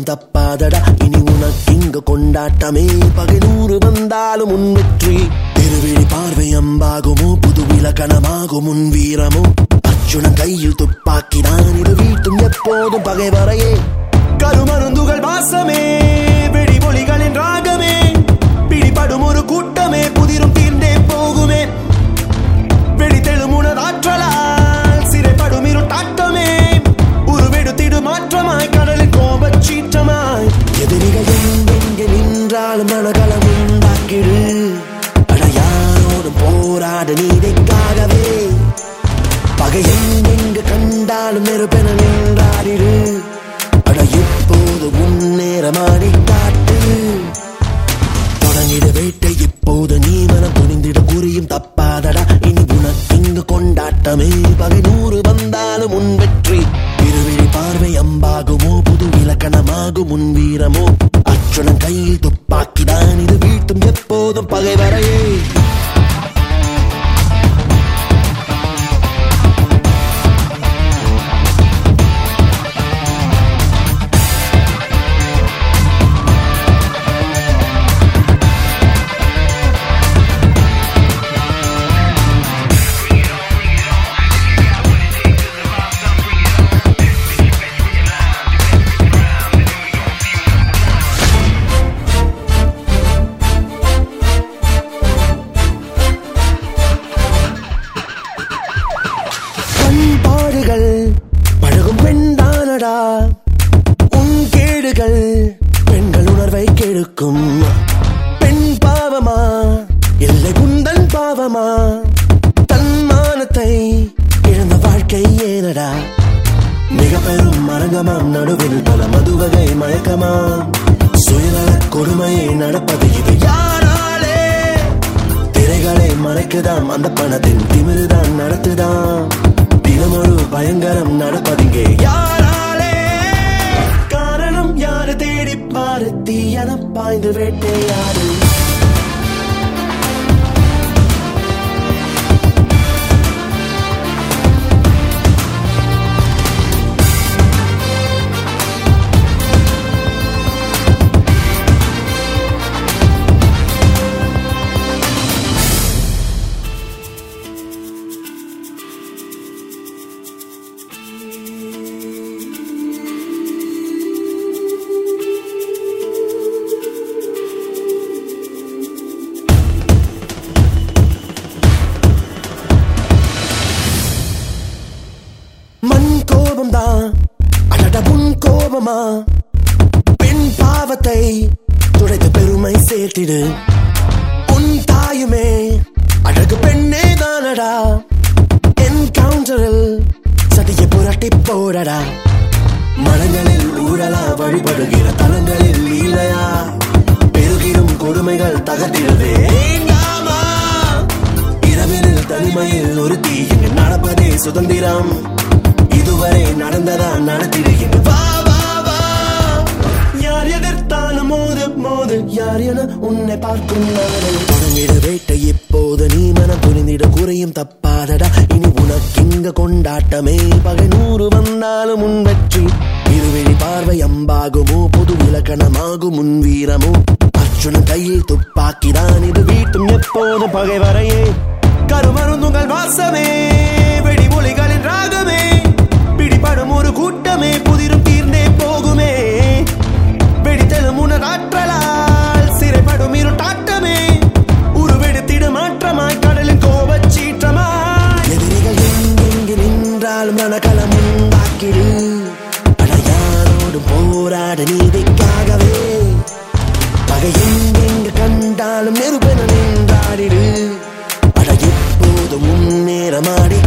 தப்பாதடா இனி உனக்கு இங்க கொண்டாட்டமே பகை நூறு வந்தாலும் உன் வெற்றி திருவிழி பார்வை அம்பாகுமோ புது இலக்கணமாகும் உன் வீரமோ அர்ஜுனன் கையில் துப்பாக்கிதான் இது வீட்டும் எப்போதும் பகைவரையே கருமருந்துகள் வாசமே வெடிமொழிகளின் ராகமே பிடிபடும் ஒரு கூட்டமே புதிரும் தீர்ந்தே போகுமே வெடித்தெழும் உணராற்றலால் சிறைப்படும் இருட்டாட்டமே உருவெடுத்திடு மாற்றமாய் கடலின் கோபச் சீற்றமாய் எதிரிகள் எங்கெங்கே நின்றாலும் மனகலம் உண்டாக்கிடு அட யாரோடும் போராட நீதிக்காகவே பகை எங்கெங்கு கண்டாலும் நெருப்பென நின்றாடிடு அட இப்போது முன்னேறமாடி காட்டு தொடங்கிட வேட்டை இப்போது நீ மனம் துணிந்திட குறியும் தப்பாதடா இனி உனக்கு இங்கு கொண்டாட்டமே பகை நூறு வந்தாலும் உன் வெற்றி இருவிழி பார்வை அம்பாகுமோ புது இலக்கணமாகும் உன் வீரமோ அச்சுடன் கையில் துப்பாக்கிதான் இது வீட்டும் எப்போதும் பகை வரையே பண்பாடுகள் பழகும் பெண்தானடா உன் கேடுகள் பெண்கள் உணர்வை கெடுக்கும் பெண் பாவமா இல்லை குந்தன் பாவமா தன்மானத்தை இழந்த வாழ்க்கை ஏனடா மிக பெரும் மரங்கமாம் நடுவில் பல மதுவகை மயக்கமாம் சுயநல கொடுமையை நடப்பது இது யாராலே திரைகளை மறைக்குதாம் அந்த பணத்தின் திமிருதான் நடத்துதாம் தினமொரு பயங்கரம் நடப்பதிங்கே யாராலே காரணம் யாரு தேடி பாரு தீயன பாய்ந்து வேட்டையாடு மண் கோபம்தான் அடட உன் கோபமா பெண் பாவத்தை துடைத்து பெருமை சேர்த்திடு உன் தாயுமே அழகு பெண்ணே தானடா என்கவுண்டரில் சதியை புரட்டி போடடா மனங்களில் ஊழலா வழிபடுகிற தலங்களில் லீலையா பெருகிடும் கொடுமைகள் தகர்த்திடவே வேண்டாமா இரவினில் தனிமையில் ஒரு தீ இங்கு நடப்பதே சுதந்திரம் இதுவரை நடந்ததா நடத்திடுகின்ற வா வா வா யார் எதிர்த்தாலும் மோது மோது யார் என உன்னை பார்க்கும் நாடு தொடங்கிட வேட்டை இப்போது நீ மனம் புரிந்திட குறையும் தப்பாதடா இனி உனக்கு இங்க கொண்டாட்டமே பகை நூறு வந்தாலும் உன் வெற்றி இருவெளி பார்வை அம்பாகுமோ புது இலக்கணமாகும் உன் வீரமோ அர்ஜுனன் கையில் துப்பாக்கிதான் இது வீட்டும் எப்போதும் பகை வரையே கருமருந்துங்கள் வாசமே வெடிமொழிகளின் ராகமே பிடிபடும் ஒரு கூட்டமே புதிரும் தீர்ந்தே போகுமே வெடித்தெழும் உணராற்றலால் சிறைப்படும் இருட்டாட்டமே உருவெடுத்திடு மாற்றமாய் கடலின் கோபச் சீற்றமாய் எதிரிகள் எங்கெங்கு நின்றாலும் ரணகளம் உண்டாக்கிடு அட யாரோடும் போராட நீதிக்காகவே பகை எங்கெங்கு கண்டாலும் நெருப்பென நின்றாடிடு அட எப்போதும் முன்னேறமாடி